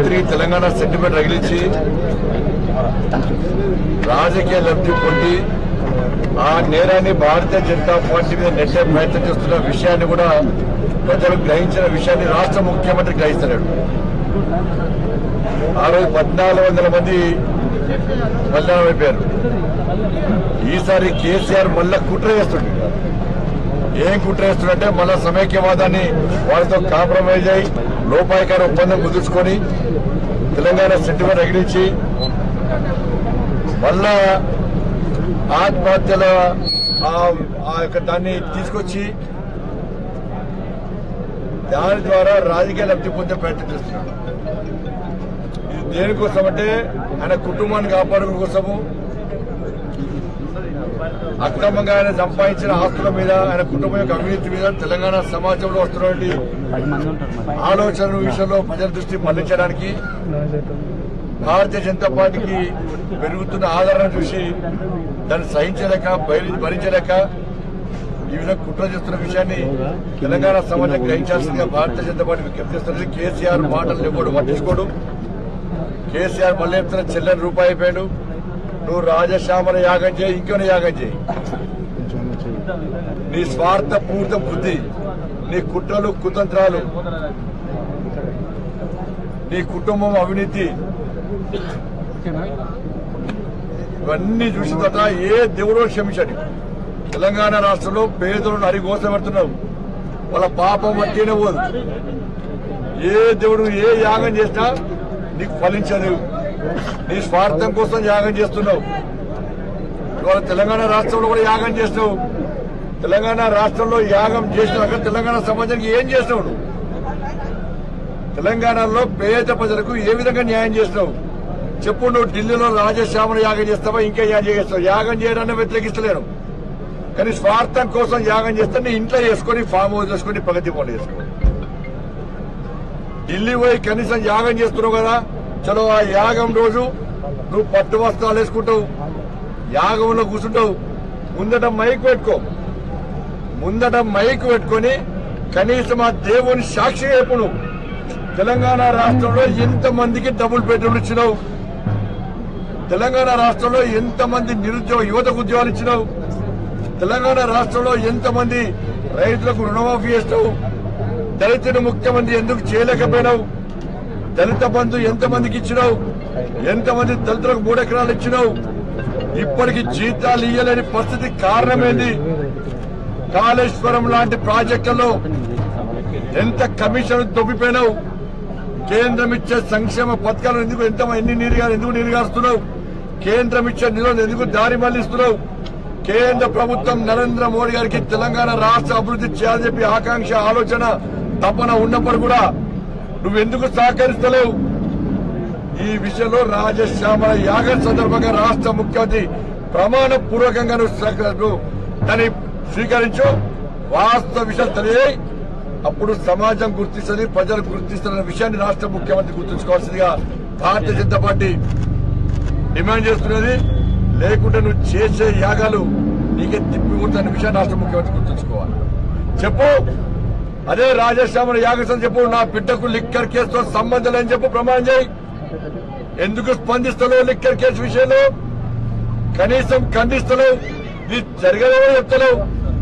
ముఖ్యమంత్రి తెలంగాణ సెంటిమెంట్ రగిలించి రాజకీయ లబ్ధి పొంది ఆ నేరాన్ని భారతీయ జనతా పార్టీ మీద నెట్టే ప్రయత్నం చేస్తున్న విషయాన్ని కూడా ప్రజలు గ్రహించిన విషయాన్ని రాష్ట్ర ముఖ్యమంత్రి గ్రహిస్తున్నాడు ఆ రోజు పద్నాలుగు వందల మంది బలిదానం అయిపోయారు ఈసారి కేసీఆర్ మళ్ళా కుట్ర చేస్తుండే ఏం కుట్ర చేస్తుందంటే మళ్ళా సమైక్యవాదాన్ని వాళ్ళతో కాంప్రమైజ్ అయి లోపాయకార ఒప్పందం కుదుర్చుకొని తెలంగాణ సెంటిమెంట్ రగిలించి మళ్ళా ఆత్మహత్యల ఆ- ఆ యొక్క దాన్ని తీసుకొచ్చి దాని ద్వారా రాజకీయ లబ్ధి పొందే ప్రయత్నం చేస్తున్నాడు ఇది దేనికోసం అంటే ఆయన కుటుంబాన్ని కాపాడుకునే కోసము అక్రమంగా ఆయన సంపాదించిన ఆస్తుల మీద ఆయన కుటుంబం యొక్క అవినీతి మీద తెలంగాణ సమాజంలో వస్తున్నటువంటి ఆలోచనల విషయంలో ప్రజల దృష్టి మళ్లించడానికి భారతీయ జనతా పార్టీకి పెరుగుతున్న ఆదరణ చూసి దాన్ని సహించలేక భరి- భరించలేక ఈ విధంగా కుట్ర చేస్తున్న విషయాన్ని తెలంగాణ సమాజం గ్రహించాల్సిందిగా భారతీయ జనతా పార్టీ విజ్ఞప్తి చేస్తున్నది కేసీఆర్ మాటలు ఎవడు పట్టించుకోడు కేసీఆర్ మళ్ళీ చెప్తున్న చెల్లెని రూపాయి అయిపోయాడు నువ్వు రాజశ్యామల యాగం చేయి ఇంకొన యాగం చేయి నీ స్వార్థ పూర్త బుద్ధి నీ కుట్రలు కుతంత్రాలు నీ కుటుంబం అవినీతి ఇవన్నీ చూసిన తర్వాత ఏ దేవుడో క్షమించండి తెలంగాణ రాష్ట్రంలో పేదలను అరిగోస పెడుతున్నావు వాళ్ళ పాపం వట్టినే పోదు ఏ దేవుడు ఏ యాగం చేసినా నీకు ఫలించదు నీ స్వార్థం కోసం యాగం చేస్తున్నావు ఇవాళ తెలంగాణ రాష్ట్రంలో కూడా యాగం చేసినావు తెలంగాణ రాష్ట్రంలో యాగం చేసినాక తెలంగాణ సమాజానికి ఏం చేసినావు నువ్వు తెలంగాణలో పేద ప్రజలకు ఏ విధంగా న్యాయం చేసినావు చెప్పు నువ్వు ఢిల్లీలో రాజశ్యామను యాగం చేస్తావా ఇంకా యాగం చేస్తావు యాగం చేయడాన్ని వ్యతిరేకిస్తలేను కానీ స్వార్థం కోసం యాగం చేస్తే నీ ఇంట్లో చేసుకొని ఫామ్ హౌస్ చేసుకొని ప్రగతి పనులు చేసుకో ఢిల్లీ పోయి కనీసం యాగం చేస్తున్నావు కదా చలో ఆ యాగం రోజు నువ్వు పట్టు వస్త్రాలు వేసుకుంటావు యాగంలో కూర్చుంటావు ముందట మైక్ పెట్టుకో ముందట మైక్ పెట్టుకొని కనీసం ఆ దేవుని సాక్షి చెప్పు నువ్వు తెలంగాణ రాష్ట్రంలో ఎంతమందికి డబుల్ బెడ్రూమ్లు ఇచ్చినావు తెలంగాణ రాష్ట్రంలో ఎంతమంది నిరుద్యోగ యువతకు ఉద్యోగాలు ఇచ్చినావు తెలంగాణ రాష్ట్రంలో ఎంతమంది రైతులకు రుణమాఫీ చేస్తావు దళితులు ముఖ్యమంత్రి ఎందుకు చేయలేకపోయినావు దళిత బంధు ఎంతమందికి ఇచ్చినావు ఎంతమంది దళితులకు మూడు ఎకరాలు ఇచ్చినావు ఇప్పటికి జీతాలు ఇయ్యలేని పరిస్థితి కారణమేంది కాళేశ్వరం లాంటి ప్రాజెక్టులలో ఎంత కమిషన్ దొబ్బిపోయినావు కేంద్రం ఇచ్చే సంక్షేమ పథకాలు ఎందుకు ఎంత ఎన్ని నీరు ఎందుకు నీరు గారుస్తున్నావు కేంద్రం ఇచ్చే నిధులను ఎందుకు దారి మళ్లిస్తున్నావు కేంద్ర ప్రభుత్వం నరేంద్ర మోడీ గారికి తెలంగాణ రాష్ట్ర అభివృద్ధి చేయాలని చెప్పి ఆకాంక్ష ఆలోచన తపన ఉన్నప్పుడు కూడా నువ్వెందుకు సహకరిస్తలేవు ఈ విషయంలో రాజశ్యామల యాగం సందర్భంగా రాష్ట్ర ముఖ్యమంత్రి ప్రమాణ పూర్వకంగా నువ్వు స్వీకరి- నువ్వు దాన్ని స్వీకరించు వాస్తవ విషయాలు తెలియ అప్పుడు సమాజం గుర్తిస్తుంది ప్రజలు గుర్తిస్తున్న విషయాన్ని రాష్ట్ర ముఖ్యమంత్రి గుర్తుంచుకోవాల్సిందిగా భారతీయ జనతా పార్టీ డిమాండ్ చేస్తున్నది లేకుంటే నువ్వు చేసే యాగాలు నీకే తిప్పి కొడుతున్న విషయాన్ని రాష్ట్ర ముఖ్యమంత్రి గుర్తుంచుకోవాలి చెప్పు అదే రాజశ్యామల యాగసం చెప్పు నా బిడ్డకు లిక్కర్ కేసుతో సంబంధం లేని చెప్పు ప్రమాణం చేయి ఎందుకు స్పందిస్తలేవు లిక్కర్ కేసు విషయంలో కనీసం ఖండిస్తలేవు నీ జరగలేవో చెప్తలేవు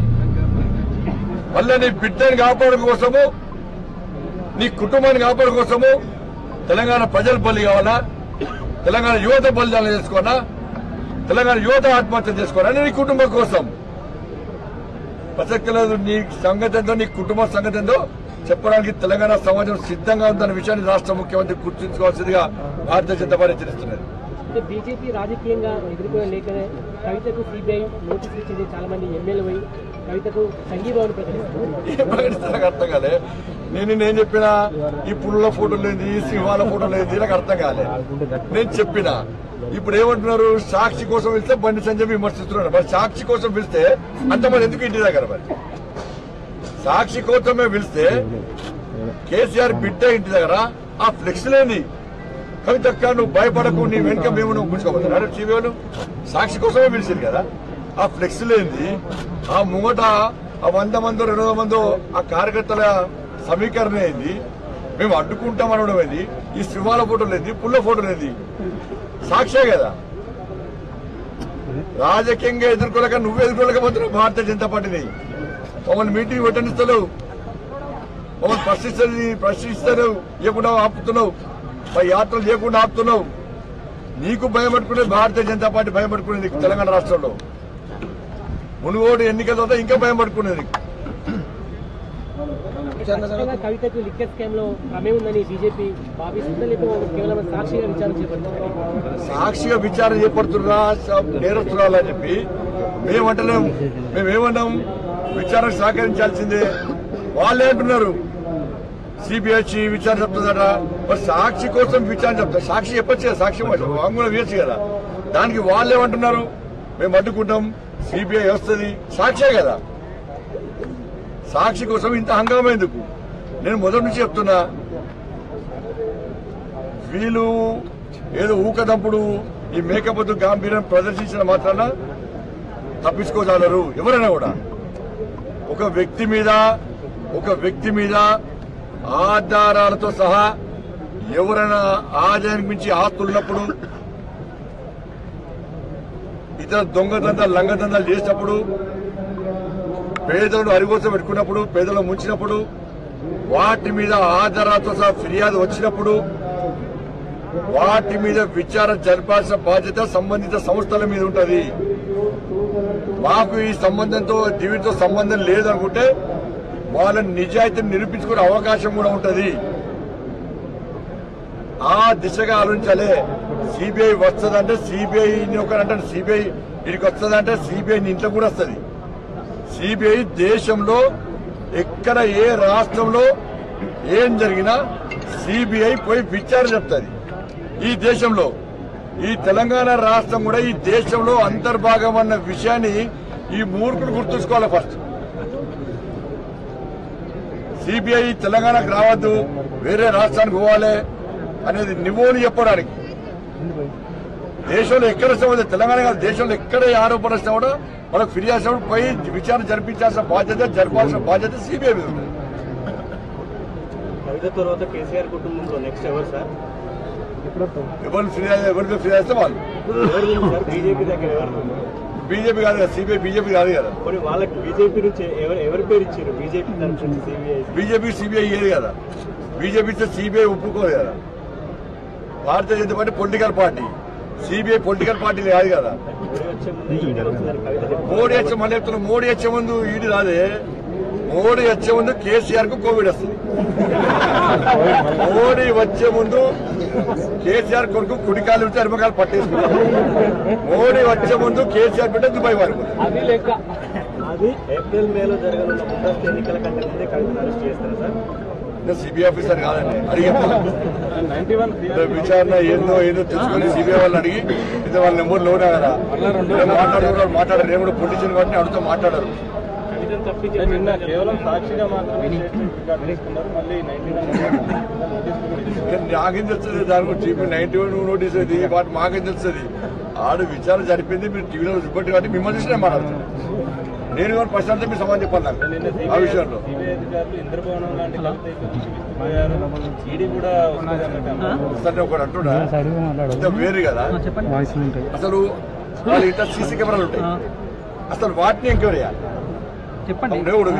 మళ్ళీ నీ బిడ్డని కాపాడడం కోసము నీ కుటుంబాన్ని కాపాడడం కోసము తెలంగాణ ప్రజలు బలి కావాలా తెలంగాణ యువత బలిదానం చేసుకోవాలా తెలంగాణ యువత ఆత్మహత్య చేసుకోవాలా నీ కుటుంబం కోసం ప్రసక్తి లేదు నీ సంగతి ఎంతో నీ కుటుంబ సంగతి ఎంతో చెప్పడానికి తెలంగాణ సమాజం సిద్ధంగా ఉందన్న విషయాన్ని రాష్ట్ర ముఖ్యమంత్రి గుర్తుంచుకోవాల్సిందిగా భారతీయ జనతా పార్టీ తెలుస్తున్నది అంటే బీజేపీ రాజకీయంగా ఎదుర్కొనే లేకనే కవితకు సిబిఐ నోటీసులు ఇచ్చింది చాలా మంది ఎమ్మెల్యే పోయి కవితకు సంఘీభావం ప్రకటిస్తారు ఏం ప్రకటిస్తే నాకు అర్థం కాలే నేను నేను చెప్పిన ఈ పుల్ల ఫోటో లేదు ఈ సింహాల ఫోటో లేదు నాకు అర్థం కాలే నేను చెప్పిన ఇప్పుడు ఏమంటున్నారు సాక్షి కోసం వెళ్తే బండి సంజయ్ విమర్శిస్తున్నారు మరి సాక్షి కోసం పిలిస్తే అంతమంది ఎందుకు ఇంటి దగ్గర మరి సాక్షి కోసమే పిలిస్తే కేసీఆర్ బిడ్డ ఇంటి దగ్గర ఆ ఫ్లెక్స్ లేని కవితక్క నువ్వు భయపడకు నీ వెనుక మేము నువ్వు కూర్చోబోతున్నారు చీవేలు సాక్షి కోసమే పిలిచింది కదా ఆ ఫ్లెక్స్ లేనిది ఆ ముంగట ఆ వంద మందో రెండు వందల మందో ఆ కార్యకర్తల సమీకరణ ఏంది మేము అడ్డుకుంటాం అనడం ఏంది ఈ సింహాల ఫోటో లేదు పుల్ల ఫోటో లేదు సాక్షే కదా రాజకీయంగా ఎదుర్కోలేక నువ్వు ఎదుర్కోలేకపోతున్నావు భారతీయ జనతా పార్టీని మమ్మల్ని మీటింగ్ పెట్టనిస్తలేవు మమ్మల్ని ప్రశ్నిస్తుంది ప్రశ్నిస్తారు ఇవ్వకుండా ఆపుతున్నావు మా యాత్రలు చేయకుండా ఆపుతున్నావు నీకు భయపడుకునేది భారతీయ జనతా పార్టీ భయపడుకునేది తెలంగాణ రాష్ట్రంలో మునుగోడు ఎన్నికల తర్వాత ఇంకా భయపడుకునేది ఖచ్చితంగా కవితకు లిక్కర్ స్కామ్ లో ప్రమేయం ఉందని బీజేపీ భావిస్తుందా లేకపోతే కేవలం సాక్షిగా విచారణ చేపడుతున్నారు సాక్షిగా విచారణ చేపడుతున్నా నేరస్తురాలని చెప్పి మేమంటలేం మేమేమన్నాం విచారణ సహకరించాల్సిందే వాళ్ళే అంటున్నారు సిబిఐ విచారణ చెప్తుందట మరి సాక్షి కోసం విచారణ చెప్తారు సాక్షి చెప్పచ్చు కదా సాక్షి వాంగ్మూలం వేయచ్చు కదా దానికి వాళ్ళు ఏమంటున్నారు మేము అడ్డుకుంటాం సిబిఐ వస్తుంది సాక్షే కదా సాక్షి కోసం ఇంత హంగామా ఎందుకు నేను మొదటి నుంచి చెప్తున్నా వీళ్ళు ఏదో ఊకదంపుడు ఈ మేకపోతు గాంభీర్యం ప్రదర్శించిన మాత్రాన తప్పించుకోగలరు ఎవరైనా కూడా ఒక వ్యక్తి మీద ఒక వ్యక్తి మీద ఆధారాలతో సహా ఎవరైనా ఆదాయానికి మించి ఆస్తులున్నప్పుడు ఇతర దొంగదందాలు లంగదందాలు చేసినప్పుడు పేదలను అరిగోస పెట్టుకున్నప్పుడు పేదలను ముంచినప్పుడు వాటి మీద ఆధారాలతో సహా ఫిర్యాదు వచ్చినప్పుడు వాటి మీద విచారణ జరపాల్సిన బాధ్యత సంబంధిత సంస్థల మీద ఉంటది మాకు ఈ సంబంధంతో దీనితో సంబంధం లేదనుకుంటే వాళ్ళ నిజాయితీని నిరూపించుకునే అవకాశం కూడా ఉంటది ఆ దిశగా ఆలోచించాలి సిబిఐ వస్తుందంటే సిబిఐ ఒకరంటే సిబిఐ ఇక్కడికి వస్తుందంటే సిబిఐ ఇంట్లో కూడా వస్తుంది సిబిఐ దేశంలో ఎక్కడ ఏ రాష్ట్రంలో ఏం జరిగినా సిబిఐ పోయి విచారణ చెప్తుంది ఈ దేశంలో ఈ తెలంగాణ రాష్ట్రం కూడా ఈ దేశంలో అంతర్భాగం అన్న విషయాన్ని ఈ మూర్ఖుడు గుర్తుంచుకోవాలి ఫస్ట్ సిబిఐ తెలంగాణకు రావద్దు వేరే రాష్ట్రానికి పోవాలి అనేది నువ్వుని చెప్పడానికి దేశంలో ఎక్కడ వస్తే తెలంగాణ కాదు దేశంలో ఎక్కడ ఏ ఆరోపణ వస్తే కూడా మనకు ఫిర్యాదు చేసినప్పుడు పోయి విచారణ జరిపించాల్సిన బాధ్యత జరపాల్సిన బాధ్యత సిబిఐ మీద ఉంది కవిత తర్వాత కేసీఆర్ కుటుంబంలో నెక్స్ట్ ఎవరు సార్ ఎవరు ఫిర్యాదు ఎవరితో ఫిర్యాదు చేస్తే వాళ్ళు ఎవరు ఉంది సార్ బీజేపీ దగ్గర ఎవరు ఉంది? బీజేపీ కాదు కదా సిబిఐ బీజేపీ కాదు కదా కొన్ని వాళ్ళకి బీజేపీ నుంచి ఎవరు ఎవరి పేరు ఇచ్చారు బీజేపీ తరఫు నుంచి సిబిఐ బీజేపీ సిబిఐ ఏది కదా బీజేపీ ఇస్తే సిబిఐ ఒప్పుకోదు కదా Bharatiya Janata Party political party CBI political party కాదు కదా మోడీ వచ్చే ముందు ఈడీ వస్తుందని కవిత చెప్పింది. మోడీ వచ్చే మళ్ళీ చెప్తున్నా మోడీ వచ్చే ముందు ఈడి రాదే మోడీ వచ్చే ముందు కేసీఆర్ కు కోవిడ్ వస్తుంది మోడీ వచ్చే ముందు కేసీఆర్ కొడుకు కుడికాలు ఉంటే అరిమకాలు పట్టేసుకుంటారు మోడీ వచ్చే ముందు కేసీఆర్ బిడ్డ దుబాయ్ పారిపోతారు అది లెక్క అది ఏప్రిల్ మేలో జరగనున్న ముందస్తు ఎన్నికల కంటే ముందే కవితను అరెస్ట్ చేస్తారు సార్ ఇంకా సిబిఐ ఆఫీసర్ కాదండి అడిగి విచారణ ఏందో ఏదో తెలుసుకొని సిబిఐ వాళ్ళని అడిగి ఇది వాళ్ళ నెంబర్ లోనే కదా మాట్లాడుతున్నారు మాట్లాడారు నేను కూడా పొలిటీషియన్ కాబట్టి అడుగుతూ మాట్లాడారు కవితను తప్పించి నిన్న కేవలం సాక్షిగా మాత్రమే స్టేట్మెంట్ రికార్డ్ చేసుకున్నారు మళ్ళీ నైన్టీ కానీ నాకేం తెలుస్తుంది దాని గురించి ఇప్పుడు నైన్టీ వన్ నోటీస్ అది వాటి మాకేం తెలుస్తుంది ఆడు విచారణ జరిపింది మీరు టీవీలో రిపోర్ట్ కాబట్టి మిమ్మల్ని చూసినా మాట్లాడుతున్నాను నేను కానీ ప్రశ్న మీరు సమాధానం చెప్పాలి నాకు ఆ విషయంలో సిబిఐ అధికారులు ఇంద్రభవనం లాంటి కవిత ఇచ్చిపోయారు ఈడీ కూడా వస్తుంది అన్నట్టు అన్నారు. వస్తుంటే ఒకటి అంటున్నా ఇంత వేరు కదా అసలు వాళ్ళ ఇంట్లో సీసీ కెమెరాలు ఉంటాయి అసలు వాటిని ఎంక్వైరీ చేయాలి చెప్పండి ఉండే కూడా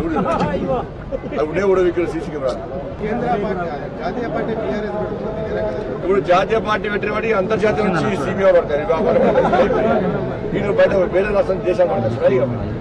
ఉండే కూడా విక్కిన సీసీ కెమెరాలు జాతీయ పార్టీ టీఆర్ఎస్ పెడుతుంది ఇప్పుడు జాతీయ పార్టీ పెట్టిన వాడికి అంతర్జాతీయ నుంచి సిబిఐ పడతారు వీళ్ళు బయట వేరే రాష్ట్రం దేశాలు పడతారు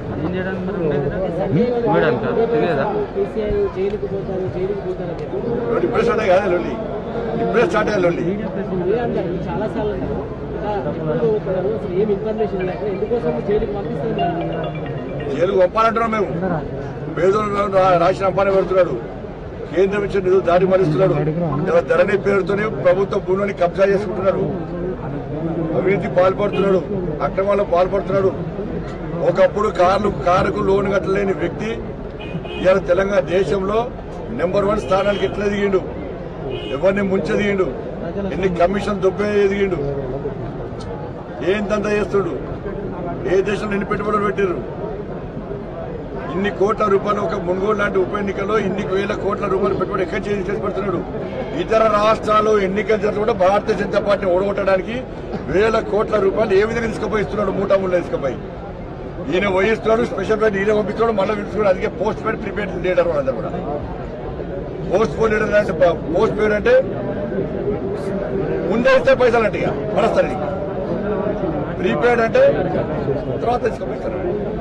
కేసీఆర్ జైలుకు పోతారు జైలుకు పోతారు అని చెప్పి ఇప్పుడే స్టార్ట్ అయ్యి కదా లొల్లి ఇప్పుడే స్టార్ట్ అయ్యే లొల్లి మీరే అంటారు చాలా సార్లు అన్నారు ఇలా ఎప్పుడు పోతున్నారు అసలు ఏం ఇన్ఫర్మేషన్ లేక ఎందుకోసం జైలుకి పంపిస్తున్నారు జైలుకు పంపాలంటున్నాం మేము పేదోళ్ళు రా- రాసిన పంపాలని పెడుతున్నాడు కేంద్రం ఇచ్చిన నిధులు దాడి మరిస్తున్నాడు ఇలా ధరణి పేరుతోనే ప్రభుత్వ భూములని కబ్జా చేసుకుంటున్నాడు అవినీతి పాల్పడుతున్నాడు అక్రమాలకు పాల్పడుతున్నాడు ఒకప్పుడు కార్లు కారుకు లోన్ కట్టలేని వ్యక్తి ఇవాళ తెలంగాణ దేశంలో నెంబర్ వన్ స్థానానికి ఎట్లా ఎదిగిండు ఎవరిని ముంచెదిగిండు ఎన్ని కమిషన్ దొబ్బే ఎదిగిండు ఏంతంతా చేస్తుడు ఏ దేశంలో ఎన్ని పెట్టుబడులు పెట్టారు ఇన్ని కోట్ల రూపాయలు ఒక మునుగోడు లాంటి ఉప ఎన్నికల్లో ఇన్ని వేల కోట్ల రూపాయలు పెట్టుబడి ఎక్కడ చేసి చేసి పెడుతున్నాడు ఇతర రాష్ట్రాల్లో ఎన్నికలు జరిగిన కూడా భారతీయ జనతా పార్టీ ఓడగొట్టడానికి వేల కోట్ల రూపాయలు ఏ విధంగా తీసుకుపోయి ఇస్తున్నాడు మూటా ముళ్ళ తీసుకుపోయి ఈయన వహిస్తున్నాడు స్పెషల్ ఫ్లైట్ ఈయన పంపిస్తున్నాడు మళ్ళీ పిలుస్తున్నాడు అందుకే పోస్ట్ పెయిడ్ ప్రిపేడ్ లీడర్ వాళ్ళందరూ కూడా పోస్ట్ పోయిడ్ లీడర్ అంటే పోస్ట్ పెయిడ్ అంటే ముందే ఇస్తే పైసలు అంటే ఇక పడస్తారు ఇక ప్రీపెయిడ్ అంటే తర్వాత తీసుకుపోయిస్తారు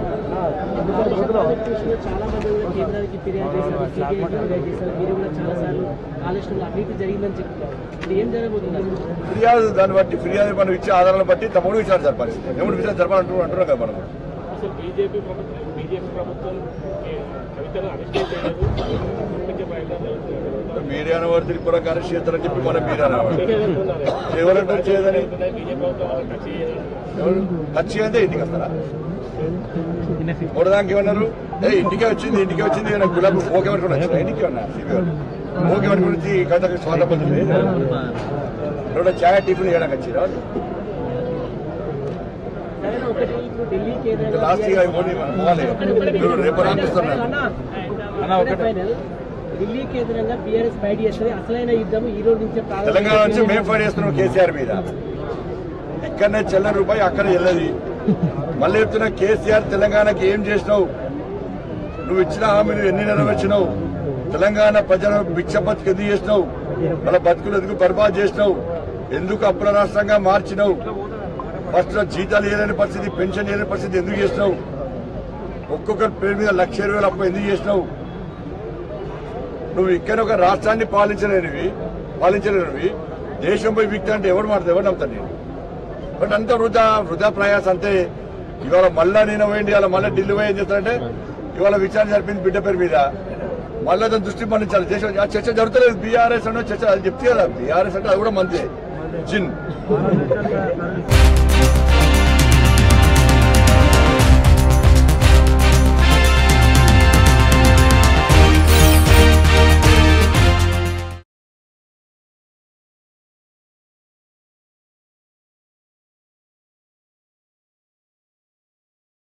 చూసిన చాలా మంది కూడా కేంద్రానికి ఫిర్యాదు చేశారు సిబిఐ ఫిర్యాదు చేశారు మీరు కూడా చాలా సార్లు కాళేశ్వరంలో అవినీతి జరిగిందని చెప్తున్నారు ఇది ఏం జరగబోతుంది ఫిర్యాదు దాన్ని బట్టి ఫిర్యాదు మనం ఇచ్చే ఆధారాలను బట్టి తమ్ముడు విచారణ జరపాలి ఎవరు విచారణ జరపాలంటూ అంటున్నాం కదా మనం అసలు బీజేపీ ప్రభుత్వం బీజేపీ ప్రభుత్వం ఈ కవితను అరెస్ట్ చేయలేదు ప్రపంచ ప్రయత్నాలు మీడియా వారు త్రిపుర అరెస్ట్ చేస్తారని చెప్పి మనం మీడియా ఎవరంటారు చేయదని బీజేపీ ప్రభుత్వం టచ్ చేయదు ఎవరు టచ్ చేయందే ఇంటికి వస్తారా మూడదానికి ఏమన్నారు ఏ ఇంటికే వచ్చింది ఇంటికే వచ్చింది నాకు గులాబీ ఓకే పట్టుకుని వచ్చిన ఇంటికి ఉన్నా సిబి వాళ్ళు ఓకే పట్టుకుని వచ్చి కథకు స్వాగతం పడుతుంది రెండు ఛాయ్ టిఫిన్ చేయడానికి వచ్చిరా వాళ్ళు సరే ఒకటి ఇప్పుడు ఢిల్లీ కేంద్రంగా లాస్ట్ ఇయర్ అయిపోయి మనం పోవాలి మీరు రేపు రాపిస్తున్నారు ఫైనల్ ఢిల్లీ కేంద్రంగా బీఆర్ఎస్ బయట చేస్తుంది అసలైన యుద్ధం ఈ రోజు నుంచే ప్రారంభం తెలంగాణ నుంచి మేము ఫైట్ చేస్తున్నాం కేసీఆర్ మీద ఇక్కడనే చెల్లని రూపాయి అక్కడ వెళ్ళది మళ్ళీ చెప్తున్నా కేసీఆర్ తెలంగాణకి ఏం చేసినావు నువ్వు ఇచ్చిన హామీలు ఎన్ని నెరవేర్చినావు తెలంగాణ ప్రజలను బిచ్చ బతుకు ఎందుకు చేసినావు వాళ్ళ బతుకులు ఎందుకు బర్బాద్ చేసినావు ఎందుకు అప్పుల రాష్ట్రంగా మార్చినావు ఫస్ట్ లో జీతాలు ఇవ్వలేని పరిస్థితి పెన్షన్ ఇవ్వలేని పరిస్థితి ఎందుకు చేసినావు ఒక్కొక్కరి పేరు మీద లక్ష ఇరవై వేలు అప్పు ఎందుకు చేసినావు నువ్వు ఇక్కడ ఒక రాష్ట్రాన్ని పాలించలేనివి పాలించలేనివి దేశంపై వ్యక్తి అంటే ఎవరు మాట్లాడు ఎవరు నమ్ముతాను నేను బట్ అంతా వృధా వృధా ప్రయాస అంతే ఇవాళ మళ్ళా నేను పోయింది ఇవాళ మళ్ళీ ఢిల్లీ పోయి ఏం చేస్తారంటే ఇవాళ విచారణ జరిపింది బిడ్డ పేరు మీద మళ్ళీ దాని దృష్టి మళ్ళించాలి దేశం ఆ చర్చ జరుగుతలేదు బీఆర్ఎస్ అంటే చర్చ అది చెప్తే కదా బీఆర్ఎస్ అంటే అది కూడా మందే జిన్